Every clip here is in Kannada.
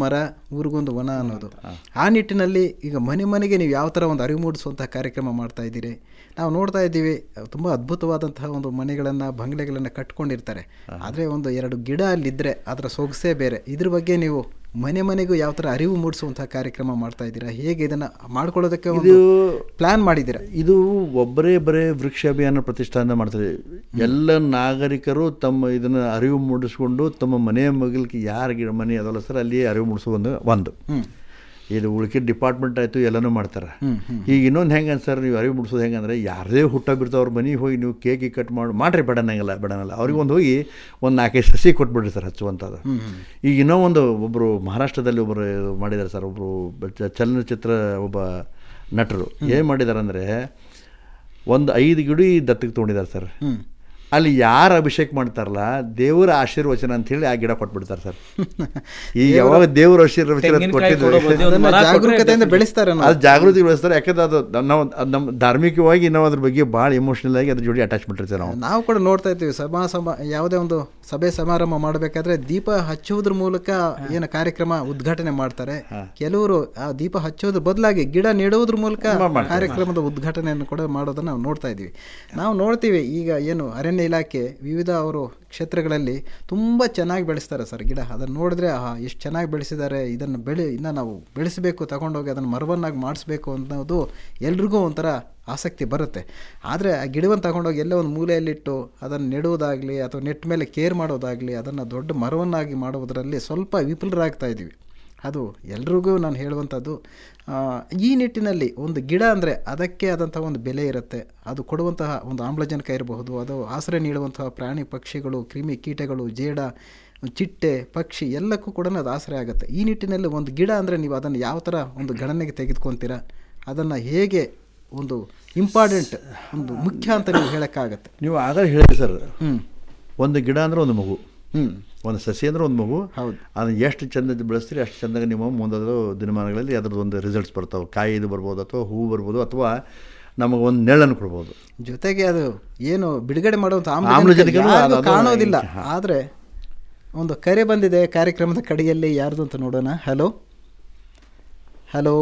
ಮರ ಊರಿಗೊಂದು ವನ ಅನ್ನೋದು ಆ ನಿಟ್ಟಿನಲ್ಲಿ ಈಗ ಮನೆ ಮನೆಗೆ ನೀವು ಯಾವ ಥರ ಒಂದು ಅರಿವು ಮೂಡಿಸುವಂತಹ ಕಾರ್ಯಕ್ರಮ ಮಾಡ್ತಾ ಇದ್ದೀರಿ ನಾವು ನೋಡ್ತಾ ಇದ್ದೀವಿ ತುಂಬ ಅದ್ಭುತವಾದಂತಹ ಒಂದು ಮನೆಗಳನ್ನು ಬಂಗ್ಲೆಗಳನ್ನು ಕಟ್ಕೊಂಡಿರ್ತಾರೆ ಆದರೆ ಒಂದು ಎರಡು ಗಿಡ ಅಲ್ಲಿದ್ದರೆ ಅದರ ಸೊಗಸೇ ಬೇರೆ ಇದ್ರ ಬಗ್ಗೆ ನೀವು ಮನೆ ಮನೆಗೂ ಯಾವ ಥರ ಅರಿವು ಮೂಡಿಸುವಂತಹ ಕಾರ್ಯಕ್ರಮ ಮಾಡ್ತಾ ಇದ್ದೀರಾ ಹೇಗೆ ಇದನ್ನು ಮಾಡ್ಕೊಳ್ಳೋದಕ್ಕೆ ಒಂದು ಪ್ಲ್ಯಾನ್ ಮಾಡಿದ್ದೀರಾ ಇದು ಒಬ್ಬರೇ ಬರೇ ವೃಕ್ಷ ಅಭಿಯಾನ ಪ್ರತಿಷ್ಠಾನ ಮಾಡ್ತಾರೆ ಎಲ್ಲ ನಾಗರಿಕರು ತಮ್ಮ ಇದನ್ನು ಅರಿವು ಮೂಡಿಸ್ಕೊಂಡು ತಮ್ಮ ಮನೆಯ ಮಗಲಿಗೆ ಯಾರ ಗಿಡ ಮನೆ ಅದಲ್ಲ ಸರ್ ಅಲ್ಲಿ ಅರಿವು ಮೂಡಿಸೋ ಒಂದು ಒಂದು ಇದು ಉಳ್ಕಿದ ಡಿಪಾರ್ಟ್ಮೆಂಟ್ ಆಯಿತು ಎಲ್ಲನೂ ಮಾಡ್ತಾರೆ ಈಗ ಇನ್ನೊಂದು ಹೆಂಗೆ ಸರ್ ನೀವು ಅರಿವು ಮೂಡಿಸೋದು ಹೆಂಗೆ ಅಂದರೆ ಯಾರದೇ ಹುಟ್ಟ ಬಿಡ್ತಾವ್ರ ಮನೆಗೆ ಹೋಗಿ ನೀವು ಕೇಕ್ ಕಟ್ ಮಾಡಿ ಮಾಡ್ರಿ ಬೇಡನಂಗಿಲ್ಲ ಬೇಡನಲ್ಲ ಅವ್ರಿಗೆ ಒಂದು ಹೋಗಿ ಒಂದು ನಾಲ್ಕೈದು ಸಸಿ ಕೊಟ್ಬಿಡ್ರಿ ಸರ್ ಹಚ್ಚುವಂಥದ್ದು ಈಗ ಇನ್ನೂ ಒಂದು ಒಬ್ಬರು ಮಹಾರಾಷ್ಟ್ರದಲ್ಲಿ ಒಬ್ಬರು ಮಾಡಿದ್ದಾರೆ ಸರ್ ಒಬ್ಬರು ಚ- ಚಲನಚಿತ್ರ ಒಬ್ಬ ನಟರು ಏನು ಮಾಡಿದ್ದಾರೆ ಅಂದರೆ ಒಂದು ಐದು ಗಿಡಿ ದತ್ತಕ್ಕೆ ತೊಗೊಂಡಿದ್ದಾರೆ ಸರ್ ಅಲ್ಲಿ ಯಾರು ಅಭಿಷೇಕ ಮಾಡ್ತಾರಲ್ಲ ದೇವರ ಆಶೀರ್ವಚನ ಅಂತ ಹೇಳಿ ಆ ಗಿಡ ಕೊಟ್ಬಿಡ್ತಾರೆ ಸರ್ ಈ ಯಾವಾಗ ದೇವರ ಆಶೀರ್ವಚನ ತೆಂಗಿನಕಾಯಿ ಕೊಡೋ ಬದಲು ಒಂದು ಅದನ್ನ ಮರ ಕೊಟ್ರೆ ಜಾಗರೂಕತೆಯಿಂದ ಬೆಳೆಸ್ತಾರೆ ಅನ್ನೋದು. ಅದು ಜಾಗೃತಿ ಬೆಳೆಸ್ತಾರೆ ಯಾಕಂದ್ರೆ ಅದು ನಾವು ಅದು ನಮ್ಮ ಧಾರ್ಮಿಕವಾಗಿ ನಾವು ಅದ್ರ ಬಗ್ಗೆ ಭಾಳ ಎಮೋಷ್ನಲ್ ಆಗಿ ಅದ್ರ ಜೋಡಿ ಅಟ್ಯಾಚ್ಮೆಂಟ್ ಇರ್ತೀವಿ ನಾವು ನಾವು ಕೂಡ ನೋಡ್ತಾ ಇರ್ತೀವಿ ಸಭಾ ಸಭಾ ಯಾವುದೇ ಒಂದು ಸಭೆ ಸಮಾರಂಭ ಮಾಡಬೇಕಾದ್ರೆ ದೀಪ ಹಚ್ಚುವುದ್ರ ಮೂಲಕ ಏನು ಕಾರ್ಯಕ್ರಮ ಉದ್ಘಾಟನೆ ಮಾಡ್ತಾರೆ ಕೆಲವರು ಆ ದೀಪ ಹಚ್ಚೋದ್ರ ಬದಲಾಗಿ ಗಿಡ ನೆಡುವುದ್ರ ಮೂಲಕ ಕಾರ್ಯಕ್ರಮದ ಉದ್ಘಾಟನೆಯನ್ನು ಕೂಡ ಮಾಡೋದನ್ನ ನಾವು ನೋಡ್ತಾ ಇದ್ದೀವಿ ನಾವು ನೋಡ್ತೀವಿ ಈಗ ಏನು ಅರಣ್ಯ ಇಲಾಖೆ ವಿವಿಧ ಅವರು ಕ್ಷೇತ್ರಗಳಲ್ಲಿ ತುಂಬ ಚೆನ್ನಾಗಿ ಬೆಳೆಸ್ತಾರೆ ಸರ್ ಗಿಡ ಅದನ್ನು ನೋಡಿದ್ರೆ ಆಹಾ ಎಷ್ಟು ಚೆನ್ನಾಗಿ ಬೆಳೆಸಿದ್ದಾರೆ ಇದನ್ನು ಬೆಳೆ ಇನ್ನು ನಾವು ಬೆಳೆಸಬೇಕು ತಗೊಂಡೋಗಿ ಅದನ್ನು ಮರವನ್ನಾಗಿ ಮಾಡಿಸ್ಬೇಕು ಅನ್ನೋದು ಎಲ್ರಿಗೂ ಒಂಥರ ಆಸಕ್ತಿ ಬರುತ್ತೆ ಆದರೆ ಆ ಗಿಡವನ್ನು ತಗೊಂಡೋಗಿ ಎಲ್ಲೋ ಒಂದು ಮೂಲೆಯಲ್ಲಿಟ್ಟು ಅದನ್ನು ನೆಡುವುದಾಗಲಿ ಅಥವಾ ನೆಟ್ ಮೇಲೆ ಕೇರ್ ಮಾಡೋದಾಗಲಿ ಅದನ್ನು ದೊಡ್ಡ ಮರವನ್ನಾಗಿ ಮಾಡುವುದರಲ್ಲಿ ಸ್ವಲ್ಪ ವಿಫಲರಾಗ್ತಾ ಇದ್ದೀವಿ ಅದು ಎಲ್ರಿಗೂ ನಾನು ಹೇಳುವಂಥದ್ದು ಆ, ಈ ನಿಟ್ಟಿನಲ್ಲಿ ಒಂದು ಗಿಡ ಅಂದರೆ ಅದಕ್ಕೆ ಆದಂಥ ಒಂದು ಬೆಲೆ ಇರುತ್ತೆ ಅದು ಕೊಡುವಂತಹ ಒಂದು ಆಮ್ಲಜನಕ ಇರಬಹುದು ಅದು ಆಶ್ರಯ ನೀಡುವಂತಹ ಪ್ರಾಣಿ ಪಕ್ಷಿಗಳು ಕ್ರಿಮಿ ಕೀಟಗಳು ಜೇಡ ಚಿಟ್ಟೆ ಪಕ್ಷಿ ಎಲ್ಲಕ್ಕೂ ಕೂಡ ಅದು ಆಶ್ರಯ ಆಗುತ್ತೆ ಈ ನಿಟ್ಟಿನಲ್ಲಿ ಒಂದು ಗಿಡ ಅಂದರೆ ನೀವು ಅದನ್ನು ಯಾವ ಥರ ಒಂದು ಗಣನೆಗೆ ತೆಗೆದುಕೊತೀರಾ ಅದನ್ನು ಹೇಗೆ ಒಂದು ಇಂಪಾರ್ಟೆಂಟ್ ಒಂದು ಮುಖ್ಯ ಅಂತ ನೀವು ಹೇಳೋಕ್ಕಾಗತ್ತೆ ನೀವು ಆಗಲೇ ಹೇಳಿರಿ ಸರ್ ಹ್ಞೂ ಒಂದು ಗಿಡ ಅಂದ್ರೆ ಒಂದು ಮಗು ಹ್ಞೂ ಒಂದು ಸಸಿ ಅಂದ್ರೆ ಒಂದು ಮಗು ಹೌದು. ಅದನ್ನ ಎಷ್ಟು ಚಂದ ಬೆಳೆಸ್ತೀರಿ ಅಷ್ಟು ಚಂದಾಗಿ ನಿಮ್ಮ ಮುಂದದ ದಿನಮಾನಗಳಲ್ಲಿ ಅದ್ರದ್ದು ಒಂದು ರಿಸಲ್ಟ್ಸ್ ಬರ್ತಾವೆ ಕಾಯಿ ಇದು ಬರ್ಬೋದು ಅಥವಾ ಹೂವು ಬರ್ಬೋದು ಅಥವಾ ನಮಗೆ ಒಂದು ನೆರಳನ್ನು ಕೊಡ್ಬೋದು ಜೊತೆಗೆ ಅದು ಏನು ಬಿಡುಗಡೆ ಮಾಡುವಂಥ ಆಮ್ಲಜನಕನೂ ಆಮ್ಲಜನಕ ಅದು- ಅದು- ಕಾಣೋದಿಲ್ಲ ಹಾ. ಆದರೆ ಒಂದು ಕರೆ ಬಂದಿದೆ ಕಾರ್ಯಕ್ರಮದ ಕಡೆಯಲ್ಲಿ ಯಾರ್ದು ಅಂತ ನೋಡೋಣ ಹಲೋ ಹಲೋ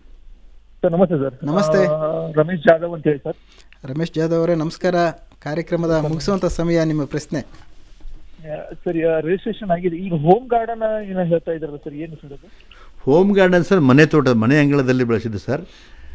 ಸರ್ ನಮಸ್ತೆ ಸರ್ ನಮಸ್ತೆ. ಆ, ರಮೇಶ್ ಜಾಧವ್ ಅಂತ ಹೇಳಿ ಸರ್ ರಮೇಶ್ ಜಾಧವ್ ಅವರೇ ನಮಸ್ಕಾರ ಕಾರ್ಯಕ್ರಮದ ಮುಗಿಸುವಂಥ ಸಮಯ ನಿಮ್ಮ ಪ್ರಶ್ನೆ ಆ, ಸರ್ ರಿಜಿಸ್ಟ್ರೇಷನ್ ಆಗಿದೆ ಈಗ ಹೋಮ್ ಗಾರ್ಡನ್ ಏನೋ ಹೇಳ್ತಾ ಇದ್ರಲ್ಲ ಸರ್ ಏನು ಸರ್ ಅದು ಹೋಮ್ ಗಾರ್ಡನ್ ಸರ್ ಮನೆ ತೋಟ ಮನೆ ಅಂಗಳದಲ್ಲಿ ಬೆಳೆಸಿದ್ದು ಸರ್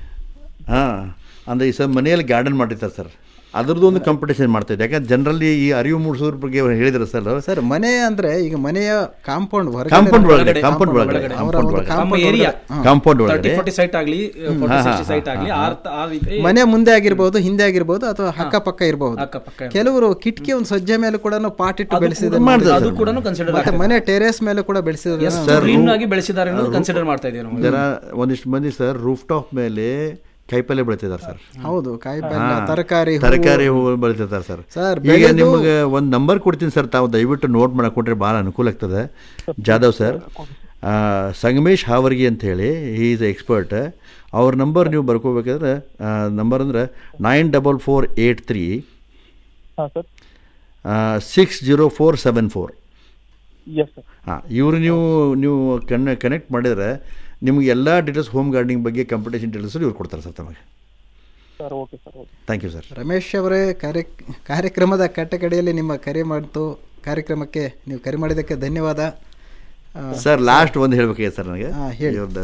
ಹಾಂ ಅಂದರೆ ಈ ಸರ್ ಮನೆಯಲ್ಲಿ ಗಾರ್ಡನ್ ಮಾಡಿರ್ತಾರೆ ಸರ್ ಅದ್ರದ್ದು ಒಂದು ಕಾಂಪಿಟೇಷನ್ ಮಾಡ್ತಾ ಇದೆ ಯಾಕಂದ್ರೆ ಜನರಲ್ಲಿ ಈ ಅರಿವು ಮೂಡಿಸೋದ್ರ ಬಗ್ಗೆ ಅವ್ರು ಹೇಳಿದ್ರು ಸರ್ ಸರ್ ಮನೆ ಅಂದ್ರೆ ಈಗ ಮನೆಯ ಕಾಂಪೌಂಡ್ ಕಾಂಪೌಂಡ್ ಒಳಗಡೆ ಕಾಂಪೌಂಡ್ ಒಳಗಡೆ ಒಳಗಡೆ. ಅವರ ಕಾಂಪೌಂಡ್ ಒಂದು ಒಳಗಡೆ ನಮ್ಮ ಕಾಂಪೌಂಡ್ ಏರಿಯಾ ಒಳಗಡೆ. ಕಾಂಪೌಂಡ್ ತರ್ಟಿ ಒಳಗಡೆ ಫೋರ್ಟಿ ಸೈಟ್ ಆಗಲಿ ಫೋರ್ಟಿ ಸಿಕ್ಸ್ಟಿ ಸೈಟ್ ಆಗಲಿ ಆ ರೀತಿ ಮನೆ ಮುಂದೆ ಆಗಿರ್ಬೋದು ಹಿಂದೆ ಆಗಿರ್ಬೋದು ಅಥವಾ ಅಕ್ಕಪಕ್ಕ ಇರಬಹುದು ಅಕ್ಕಪಕ್ಕ ಕೆಲವರು ಕಿಟಕಿ ಒಂದು ಸಜ್ಜೆ ಮೇಲೆ ಕೂಡ ಪಾಟ್ ಇಟ್ಟು ಅದು ಬೆಳೆಸಿದ್ದಾರೆ ಕೂಡ- ಮಾಡ್ತಾರೆ ಅದು ಸರ್. ಕೂಡ ಕನ್ಸಿಡರ್ ಮತ್ತೆ ಮನೆ ಟೆರೇಸ್ ಮೇಲೆ ಕೂಡ ಬೆಳೆಸಿದ್ದಾರೆ ಎಷ್ಟು ಗ್ರೀನ್ ಆಗಿ ಬೆಳೆಸಿದ್ದಾರೆ ಅನ್ನೋದು ಕನ್ಸಿಡರ್ ಮಾಡ್ತಾ ಇದ್ದೀವಿ ನಾವು ಜನ ಒಂದಿಷ್ಟು ಮಂದಿ ಸರ್ ರೂಫ್ ಟಾಪ್ ಮೇಲೆ ಕಾಯಿಪಲ್ಲೆ ಬೆಳಿತಿದ್ದಾರೆ ಸರ್ ಹೌದು ಕಾಯಿ ಪಲ್ಯ ತರಕಾರಿ ಹೂವು. ತರಕಾರಿ ಹೂವು ಬೆಳಿತಿರ್ತಾರೆ ಸರ್ ಸರ್, ಈಗ ಬೆಳೆದು- ನಿಮಗೆ ಒಂದು ನಂಬರ್ ಕೊಡ್ತೀನಿ ಸರ್ ತಾವು ದಯವಿಟ್ಟು ನೋಟ್ ಮಾಡಕ್ಕೆ ಕೊಟ್ರೆ ಭಾಳ ಅನುಕೂಲ ಆಗ್ತದೆ ಜಾಧವ್ ಸರ್ ಆ, ಸಂಗಮೇಶ್ ಹಾವರ್ಗಿ ಅಂತ ಹೇಳಿ ಹೀ ಈಸ್ ಎಕ್ಸ್ಪರ್ಟ್ ಅವ್ರ ನಂಬರ್ ನೀವು ಬರ್ಕೋಬೇಕಾದ್ರೆ ನಂಬರ್ ಅಂದ್ರೆ nine double four eight three ಹಾಂ sir six zero four seven four yes sir ಹಾಂ ಇವರು ನೀವು ನೀವು ಕನ್ನ ಕನೆಕ್ಟ್ ಮಾಡಿದರೆ ನಿಮ್ಗೆ ಎಲ್ಲ ಡೀಟೇಲ್ಸ್ ಹೋಮ್ ಗಾರ್ಡನಿಂಗ್ ಬಗ್ಗೆ ಕಾಂಪಿಟೇಷನ್ ಡೀಟೇಲ್ಸ್ ಇವ್ರು ಕೊಡ್ತಾರೆ ಸರ್ ತಮಗೆ sir okay sir okay thank you sir Ramesh ಅವರೇ ಕಾರ್ಯ ಕಾರ್ಯಕ್ರಮದ ಕಟ್ಟಕಡೆಯಲ್ಲಿ ನಿಮ್ಮ ಕರೆ ಮಾಡಿತು ಕಾರ್ಯಕ್ರಮಕ್ಕೆ ನೀವು ಕರೆ ಮಾಡಿದ್ದಕ್ಕೆ ಧನ್ಯವಾದ ಆ, ಸರ್ ಲಾಸ್ಟ್ ಒಂದು ಹೇಳ್ಬೇಕಾಗಿದೆ ಸರ್ ನನಗೆ ಹಾ, ಹೇಳಿ. ಇವ್ರದ್ದು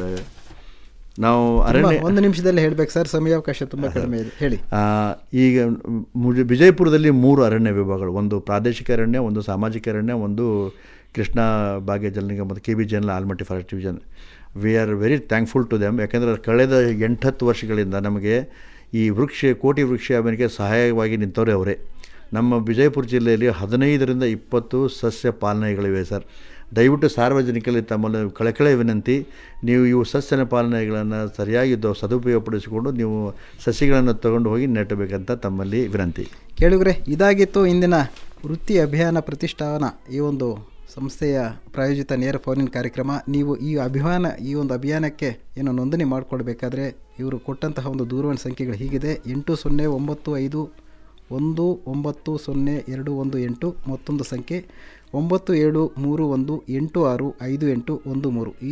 ನಾವು ತುಂಬ- ಅರಣ್ಯ ಒಂದು ನಿಮಿಷದಲ್ಲಿ ಹೇಳ್ಬೇಕು ಸರ್ ಸಮಯಾವಕಾಶ ತುಂಬ ಕಡಿಮೆ ಇದೆ ಹೇಳಿ ಆ, ಈಗ ಮುಜ- ವಿಜಯಪುರದಲ್ಲಿ ಮೂರು ಅರಣ್ಯ ವಿಭಾಗಗಳು ಒಂದು ಪ್ರಾದೇಶಿಕ ಅರಣ್ಯ ಒಂದು ಸಾಮಾಜಿಕ ಅರಣ್ಯ ಒಂದು ಕೃಷ್ಣ ಭಾಗ್ಯ ಜಲ ನಿಗಮ ಮತ್ತು ಕೆ ಬಿ ಜನ್ Almatti forest division we are very thankful to them ಯಾಕಂದರೆ ಕಳೆದ ಎಂಟತ್ತು ವರ್ಷಗಳಿಂದ ನಮಗೆ ಈ ವೃಕ್ಷ ಕೋಟಿ ವೃಕ್ಷ ಅಭಿಯಾನಕ್ಕೆ ಸಹಾಯವಾಗಿ ನಿಂತವರೇ ಅವರೇ ನಮ್ಮ ವಿಜಯಪುರ ಜಿಲ್ಲೆಯಲ್ಲಿ ಹದಿನೈದರಿಂದ ಇಪ್ಪತ್ತು ಸಸ್ಯ ಪಾಲನೆಗಳಿವೆ ಸರ್ ದಯವಿಟ್ಟು ಸಾರ್ವಜನಿಕರಲ್ಲಿ ತಮ್ಮಲ್ಲಿ ಕಳಕಳೆ ವಿನಂತಿ ನೀವು ಇವು ಸಸ್ಯನ ಪಾಲನೆಗಳನ್ನು ಸರಿಯಾಗಿ ದ- ಸದುಪಯೋಗಪಡಿಸಿಕೊಂಡು ನೀವು ಸಸಿಗಳನ್ನು ತಗೊಂಡು ಹೋಗಿ ನೆಟ್ಟಬೇಕಂತ ತಮ್ಮಲ್ಲಿ ವಿನಂತಿ ಕೇಳುಗ್ರೆ ಇದಾಗಿತ್ತು ಇಂದಿನ ವೃತ್ತಿ ಅಭಿಯಾನ ಪ್ರತಿಷ್ಠಾನ ಈ ಒಂದು ಸಂಸ್ಥೆಯ ಪ್ರಾಯೋಜಿತ ನೇರ ಫೋನಿನ ಕಾರ್ಯಕ್ರಮ ನೀವು ಈ ಅಭಿಯಾನ ಈ ಒಂದು ಅಭಿಯಾನಕ್ಕೆ ಏನು ನೋಂದಣಿ ಮಾಡಿಕೊಡ್ಬೇಕಾದ್ರೆ ಇವರು ಕೊಟ್ಟಂತಹ ಒಂದು ದೂರವಾಣಿ ಸಂಖ್ಯೆಗಳು ಹೀಗಿದೆ ಎಂಟು ಸೊನ್ನೆ ಒಂಬತ್ತು ಐದು ಒಂದು ಒಂಬತ್ತು ಸೊನ್ನೆ ಎರಡು ಒಂದು ಎಂಟು ಮತ್ತೊಂದು ಸಂಖ್ಯೆ ಒಂಬತ್ತು ಏಳು ಮೂರು ಒಂದು ಎಂಟು ಆರು ಐದು ಎಂಟು ಒಂದು ಮೂರು ಈ